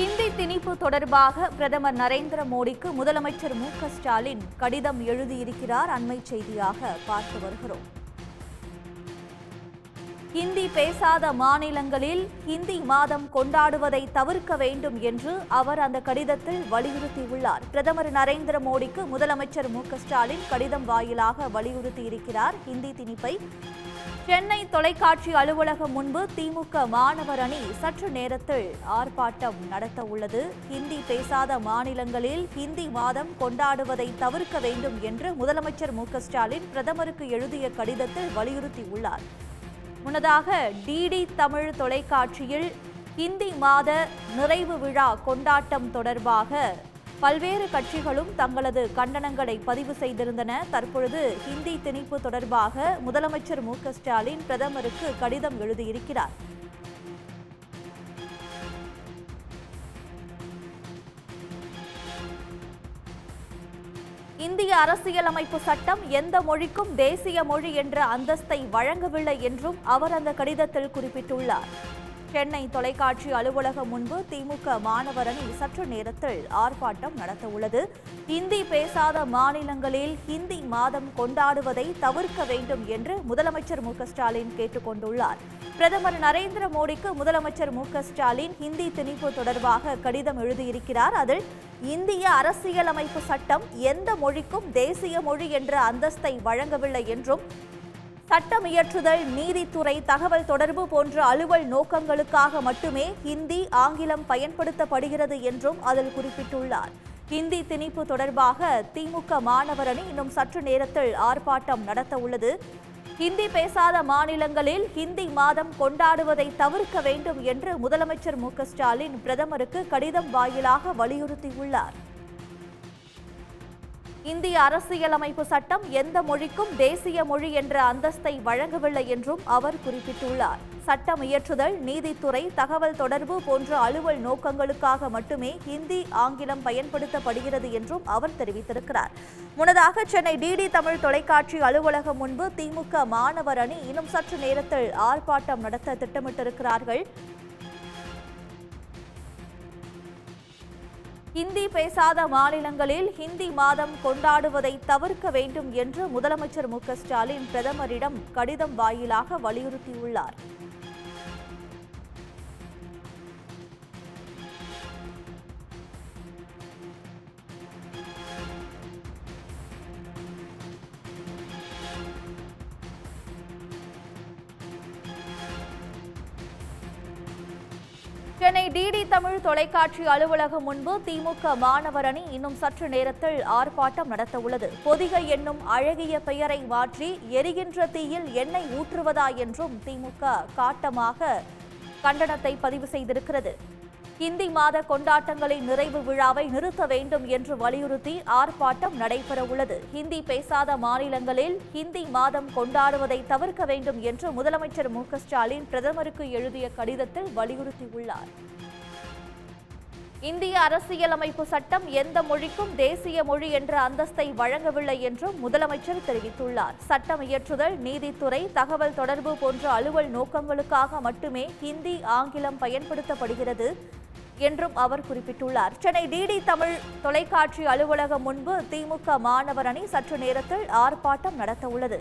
ஹிந்தி திணிப்பு தொடர்பாக பிரதமர் நரேந்திர மோடிக்கு முதலமைச்சர் மு க ஸ்டாலின் கடிதம் எழுதியிருக்கிறார் அண்மை செய்தியாக பார்த்து வருகிறோம் ஹிந்தி பேசாத மாநிலங்களில் ஹிந்தி மாதம் கொண்டாடுவதை தவிர்க்க வேண்டும் என்று அவர் அந்த கடிதத்தில் வலியுறுத்தியுள்ளார் பிரதமர் நரேந்திர மோடிக்கு முதலமைச்சர் மு க ஸ்டாலின் கடிதம் வாயிலாக வலியுறுத்தியிருக்கிறார் ஹிந்தி திணிப்பை சென்னை தொலைக்காட்சி அலுவலகம் முன்பு திமுக மாணவர் அணி சற்று நேரத்தில் ஆர்ப்பாட்டம் நடத்த உள்ளது ஹிந்தி பேசாத மாநிலங்களில் ஹிந்தி மாதம் கொண்டாடுவதை தவிர்க்க வேண்டும் என்று முதலமைச்சர் மு க ஸ்டாலின் பிரதமருக்கு எழுதிய கடிதத்தில் வலியுறுத்தியுள்ளார் முன்னதாக டிடி தமிழ் தொலைக்காட்சியில் ஹிந்தி மாத நிறைவு விழா கொண்டாட்டம் தொடர்பாக பல்வேறு கட்சிகளும் தங்களது கண்டனங்களை பதிவு செய்திருந்தன தற்பொழுது ஹிந்தி திணிப்பு தொடர்பாக முதலமைச்சர் மு க ஸ்டாலின் பிரதமருக்கு கடிதம் எழுதியிருக்கிறார் இந்திய அரசியலமைப்பு சட்டம் எந்த மொழிக்கும் தேசிய மொழி என்ற அந்தஸ்தை வழங்கவில்லை என்றும் அவர் அந்த கடிதத்தில் குறிப்பிட்டுள்ளார் சென்னை தொலைக்காட்சி அலுவலகம் முன்பு திமுக மாணவர் அணி சற்று நேரத்தில் ஆர்ப்பாட்டம் நடத்த உள்ளது ஹிந்தி பேசாத மாநிலங்களில் ஹிந்தி மாதம் கொண்டாடுவதை தவிர்க்க வேண்டும் என்று முதலமைச்சர் மு க ஸ்டாலின் கேட்டுக் கொண்டுள்ளார் பிரதமர் நரேந்திர மோடிக்கு முதலமைச்சர் மு க ஸ்டாலின் ஹிந்தி திணிப்பு தொடர்பாக கடிதம் எழுதியிருக்கிறார் அதில் இந்திய அரசியலமைப்பு சட்டம் எந்த மொழிக்கும் தேசிய மொழி என்ற அந்தஸ்தை வழங்கவில்லை என்றும் சட்டம் இயற்றுதல் நீதித்துறை தகவல் தொடர்பு போன்ற அலுவல் நோக்கங்களுக்காக மட்டுமே ஹிந்தி ஆங்கிலம் பயன்படுத்தப்படுகிறது என்றும் அதில் குறிப்பிட்டுள்ளார் ஹிந்தி திணிப்பு தொடர்பாக திமுக மாணவர் அணி இன்னும் சற்று நேரத்தில் ஆர்ப்பாட்டம் நடத்த உள்ளது ஹிந்தி பேசாத மாநிலங்களில் ஹிந்தி மாதம் கொண்டாடுவதை தவிர்க்க வேண்டும் என்று முதலமைச்சர் மு க ஸ்டாலின் பிரதமருக்கு கடிதம் வாயிலாக வலியுறுத்தியுள்ளார் இந்திய அரசியலமைப்பு சட்டம் எந்த மொழிக்கும் தேசிய மொழி என்ற அந்தஸ்தை வழங்கவில்லை என்றும் அவர் குறிப்பிட்டுள்ளார் சட்டம் இயற்றுதல் நீதித்துறை தகவல் தொடர்பு போன்ற அலுவல் நோக்கங்களுக்காக மட்டுமே ஹிந்தி ஆங்கிலம் பயன்படுத்தப்படுகிறது என்றும் அவர் தெரிவித்திருக்கிறார் முன்னதாக சென்னை டிடி தமிழ் தொலைக்காட்சி அலுவலகம் முன்பு திமுக மாணவர் அணி இன்னும் சற்று நேரத்தில் ஆர்ப்பாட்டம் நடத்த திட்டமிட்டிருக்கிறார்கள் ஹிந்தி பேசாத மாநிலங்களில் ஹிந்தி மாதம் கொண்டாடுவதை தவிர்க்க வேண்டும் என்று முதலமைச்சர் மு க ஸ்டாலின் பிரதமரிடம் கடிதம் வாயிலாக வலியுறுத்தியுள்ளார் சென்னை டிடி தமிழ் தொலைக்காட்சி அலுவலகம் முன்பு திமுக மாணவர் அணி இன்னும் சற்று நேரத்தில் ஆர்ப்பாட்டம் நடத்த உள்ளது பொதிகை என்னும் அழகிய பெயரை மாற்றி எரிகின்ற தீயில் எண்ணெய் ஊற்றுவதா என்றும் திமுக காட்டமாக கண்டனத்தை பதிவு செய்திருக்கிறது ஹிந்தி மாத கொண்டாட்டங்களின் நிறைவு விழாவை நிறுத்த வேண்டும் என்று வலியுறுத்தி ஆர்ப்பாட்டம் நடைபெற உள்ளது ஹிந்தி பேசாத மாநிலங்களில் ஹிந்தி மாதம் கொண்டாடுவதை தவிர்க்க வேண்டும் என்று முதலமைச்சர் மு க ஸ்டாலின் பிரதமருக்கு எழுதிய கடிதத்தில் வலியுறுத்தியுள்ளார் இந்திய அரசியலமைப்பு சட்டம் எந்த மொழிக்கும் தேசிய மொழி என்ற அந்தஸ்தை வழங்கவில்லை என்றும் முதலமைச்சர் தெரிவித்துள்ளார் சட்டம் இயற்றுதல் நீதித்துறை தகவல் தொடர்பு போன்ற அலுவல் நோக்கங்களுக்காக மட்டுமே ஹிந்தி ஆங்கிலம் பயன்படுத்தப்படுகிறது என்றும் அவர் குறிப்பிட்டுள்ளார் சென்னை டிடி தமிழ் தொலைக்காட்சி அலுவலகம் முன்பு திமுக மாணவர் அணி சற்று நேரத்தில் ஆர்ப்பாட்டம் நடத்த உள்ளது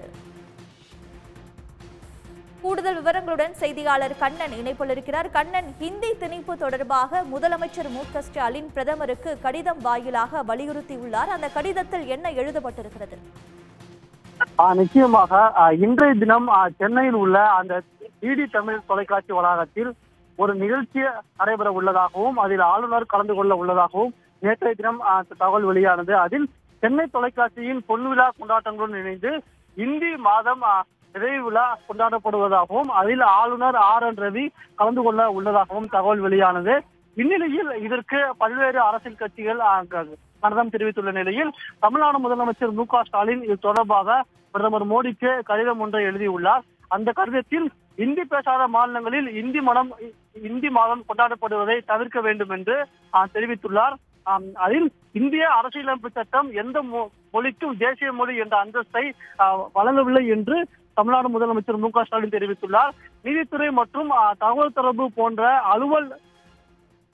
கூடுதல் விவரங்களுடன் செய்தியாளர் கண்ணன் இணைப்பில் இருக்கிறார் கண்ணன் ஹிந்தி திணிப்பு தொடர்பாக முதலமைச்சர் மு க ஸ்டாலின் பிரதமருக்கு கடிதம் வாயிலாக வலியுறுத்தியுள்ளார் அந்த கடிதத்தில் என்ன எழுதப்பட்டிருக்கிறது ஆஹ் நிச்சயமாக ஆஹ் இன்றைய தினம் ஆஹ் சென்னையில் உள்ள அந்த டிடி தமிழ் தொலைக்காட்சி வளாகத்தில் ஒரு நிகழ்ச்சி நடைபெற உள்ளதாகவும் அதில் ஆளுநர் கலந்து கொள்ள உள்ளதாகவும் நேற்றைய தினம் ஆஹ் தகவல் வெளியானது அதில் சென்னை தொலைக்காட்சியின் பொன்விழா கொண்டாட்டங்களுடன் இணைந்து இந்தி மாதம் ஆஹ் நிறைவு விழா கொண்டாடப்படுவதாகவும் அதில் ஆளுநர் ஆர் என் ரவி கலந்து கொள்ள உள்ளதாகவும் தகவல் வெளியானது இந்நிலையில் இதற்கு பல்வேறு அரசியல் கட்சிகள் ஆஹ் க- கண்டனம் தெரிவித்துள்ள நிலையில் தமிழ்நாடு முதலமைச்சர் மு க ஸ்டாலின் இது தொடர்பாக பிரதமர் மோடிக்கு கடிதம் ஒன்றை எழுதியுள்ளார் அந்த கடிதத்தில் இந்தி பேசாத மாநிலங்களில் இந்தி மனம் இந்தி மாதம் கொண்டாடப்படுவதை தவிர்க்க வேண்டும் என்று ஆஹ், தெரிவித்துள்ளார் ஆம், அதில் இந்திய அரசியலமைப்பு சட்டம் எந்த மொ- மொழிக்கும் தேசிய மொழி என்ற அந்தஸ்தை ஆஹ், வழங்கவில்லை என்று தமிழ்நாடு முதலமைச்சர் மு க ஸ்டாலின் தெரிவித்துள்ளார் நீதித்துறை மற்றும் ஆஹ், தகவல் தொடர்பு போன்ற அலுவல்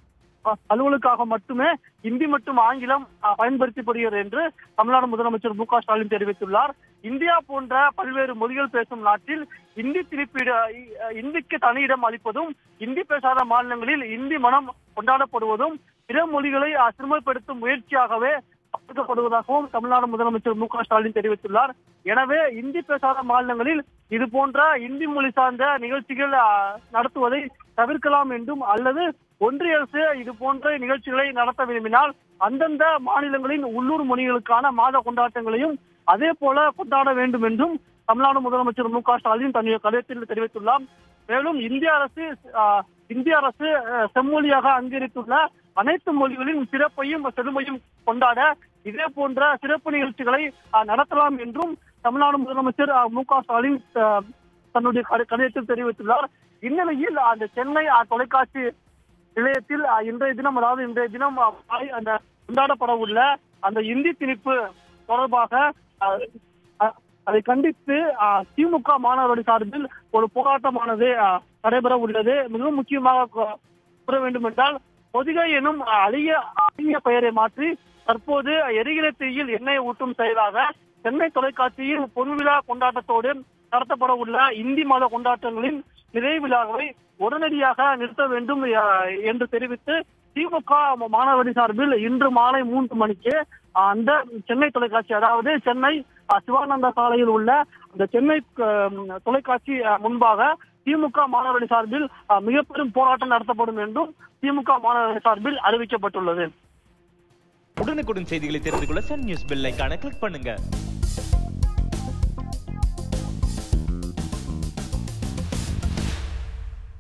அ- அலுவலுக்காக மட்டுமே இந்தி மற்றும் ஆங்கிலம் அ, பயன்படுத்தப்படுகிறது என்று தமிழ்நாடு முதலமைச்சர் மு க ஸ்டாலின் தெரிவித்துள்ளார் இந்தியா போன்ற பல்வேறு மொழிகள் பேசும் நாட்டில் இந்தி திருப்பீடு அ, இந்திக்கு தனி இடம் அளிப்பதும் இந்தி பேசாத மாநிலங்களில் இந்தி மனம் கொண்டாடப்படுவதும் பிற மொழிகளை அ, சிறுமைப்படுத்தும் முயற்சியாகவே பார்க்கப்படுவதாகவும் தமிழ்நாடு முதலமைச்சர் மு க ஸ்டாலின் தெரிவித்துள்ளார் எனவே இந்தி பேசாத மாநிலங்களில் இது போன்ற இந்தி மொழி சார்ந்த நிகழ்ச்சிகள் ஆ, நடத்துவதை தவிர்க்கலாம் என்றும் அல்லது ஒன்றிய அரசு இது போன்ற நிகழ்ச்சிகளை நடத்த விரும்பினால் அந்தந்த மாநிலங்களின் உள்ளூர் மொழிகளுக்கான மாத கொண்டாட்டங்களையும் அதே போல கொண்டாட வேண்டும் என்றும் தமிழ்நாடு முதலமைச்சர் மு க ஸ்டாலின் தன்னுடைய கடிதத்தில் தெரிவித்துள்ளார் மேலும் இந்திய அரசு ஆ, இந்திய அரசு அ, செம்மொழியாக அங்கீகரித்துள்ள அனைத்து மொழிகளின் சிறப்பையும் செழுமையும் கொண்டாட இதே போன்ற சிறப்பு நிகழ்ச்சிகளை அ, நடத்தலாம் என்றும் தமிழ்நாடு முதலமைச்சர் அ, மு க ஸ்டாலின் அ, தன்னுடைய கடி- கடிதத்தில் தெரிவித்துள்ளார் இந்நிலையில் அந்த சென்னை அ, தொலைக்காட்சி நிலையத்தில் அ, இன்றைய தினம் அதாவது இன்றைய தினம் அ, மாலை அந்த கொண்டாடப்பட உள்ள அந்த இந்தி திணிப்பு தொடர்பாக அ, அ, அதை கண்டித்து அ, திமுக மாணவரணி சார்பில் ஒரு போராட்டமானது அ, நடைபெற உள்ளது மிகவும் முக்கியமாக கூ- கூற வேண்டும் என்றால் பொதிகை எனும் அழிய அழிய பெயரை மாற்றி தற்போது எரிகிற தீயில் எண்ணெய் ஊட்டும் செயலாக சென்னை தொலைக்காட்சியில் பொன்விழா கொண்டாட்டத்தோடு நடத்தப்பட உள்ள இந்தி மாத கொண்டாட்டங்களின் நிறைவு விழாவை உடனடியாக நிறுத்த வேண்டும் அஹ், என்று தெரிவித்து திமுக மாணவரி சார்பில் இன்று மாலை மூன்று மணிக்கு அந்த சென்னை தொலைக்காட்சி அதாவது சென்னை அஹ், சிவானந்தா சாலையில் உள்ள அந்த சென்னை அஹ், தொலைக்காட்சி அஹ், முன்பாக திமுக மாணவரணி சார்பில் அஹ், மிக பெரும் போராட்டம் நடத்தப்படும் என்றும் திமுக மாணவரணி சார்பில் அறிவிக்கப்பட்டுள்ளது உடனுக்குடன் செய்திகளை தெரிந்து கொள்ள சன் நியூஸ் பெல் ஐகானை கிளிக் பண்ணுங்க